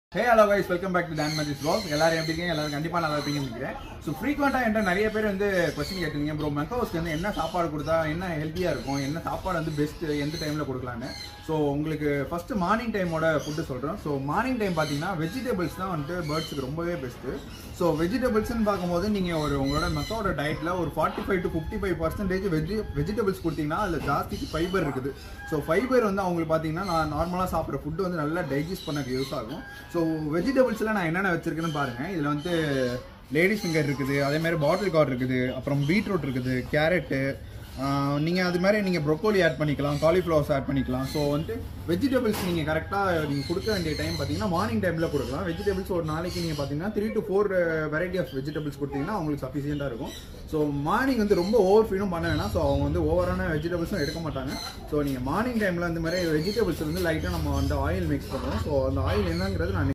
hey hello guys welcome back to டான் மேஜிஸ் blog எல்லாரும் எப்படி இருக்கீங்க எல்லாரும் கண்டிப்பா நல்லா இருப்பீங்கன்னு நினைக்கிறேன் ஸோ ஃப்ரீக்வெண்ட்டாக என்கிட்ட நிறைய பேர் வந்து கொஸ்டின் கேட்டிருந்தீங்க ப்ரோ மெக்கோஸ்க்கு வந்து என்ன சாப்பாடு கொடுத்தா என்ன ஹெல்த்தியாக இருக்கும் என்ன சாப்பாடு வந்து பெஸ்ட் எந்த டைமில் கொடுக்கலான்னு ஸோ உங்களுக்கு ஃபர்ஸ்ட் மார்னிங் டைமோட ஃபுட்டு சொல்கிறேன் ஸோ மார்னிங் டைம் பார்த்தீங்கன்னா வெஜிடபிள்ஸ் தான் வந்துட்டு பேர்ட்ஸுக்கு ரொம்பவே பெஸ்ட்டு ஸோ வெஜிடபிள்ஸ்னு பார்க்கும்போது நீங்கள் ஒரு உங்களோட மெக்கோட டயட்டில் ஒரு forty five to fifty five percentage veg vegetables கொடுத்தீங்கன்னா அதில் ஜாஸ்திக்கு ஃபைபர் இருக்குது ஸோ ஃபைபர் வந்து அவங்களுக்கு பார்த்தீங்கன்னா நான் நார்மலாக சாப்பிட்ற ஃபுட்டு வந்து நல்லா டைஜஸ்ட் பண்ண யூஸ் ஆகும் ஸோ வெஜிடபிள்ஸில் நான் என்னென்ன வச்சிருக்கேன்னு பாருங்கள் இதில் வந்து லேடிஸ் ஃபிங்கர் இருக்குது அதே மாதிரி பாட்டில் கார்ட் இருக்குது அப்புறம் பீட்ரூட் இருக்குது கேரட்டு நீங்கள் அது மாதிரி நீங்கள் ப்ரொக்கோலி ஆட் பண்ணிக்கலாம் காலிஃப்ளவர்ஸ் ஆட் பண்ணிக்கலாம் ஸோ வந்துட்டு வெஜிடபிள்ஸ் நீங்கள் கரெக்டாக நீங்கள் கொடுக்க வேண்டிய டைம் பார்த்தீங்கன்னா மார்னிங் டைமில் கொடுக்கலாம் வெஜிடபிள்ஸ் ஒரு நாளைக்கு நீங்கள் பார்த்தீங்கன்னா three to four variety of vegetables கொடுத்தீங்கன்னா அவங்களுக்கு சஃபிஷியண்ட்டாக இருக்கும் ஸோ மார்னிங் வந்து ரொம்ப ஓவர் ஃபீடும் பண்ண வேணாம் ஸோ அவங்க வந்து ஓவரான வெஜிடபிள்ஸும் எடுக்க மாட்டாங்க ஸோ நீங்கள் மார்னிங் டைமில் அந்த மாதிரி வெஜிடபிள்ஸ் வந்து லைட்டாக நம்ம வந்து ஆயில் மிக்ஸ் பண்ணுவோம் ஸோ அந்த ஆயில் என்னங்கிறது நான்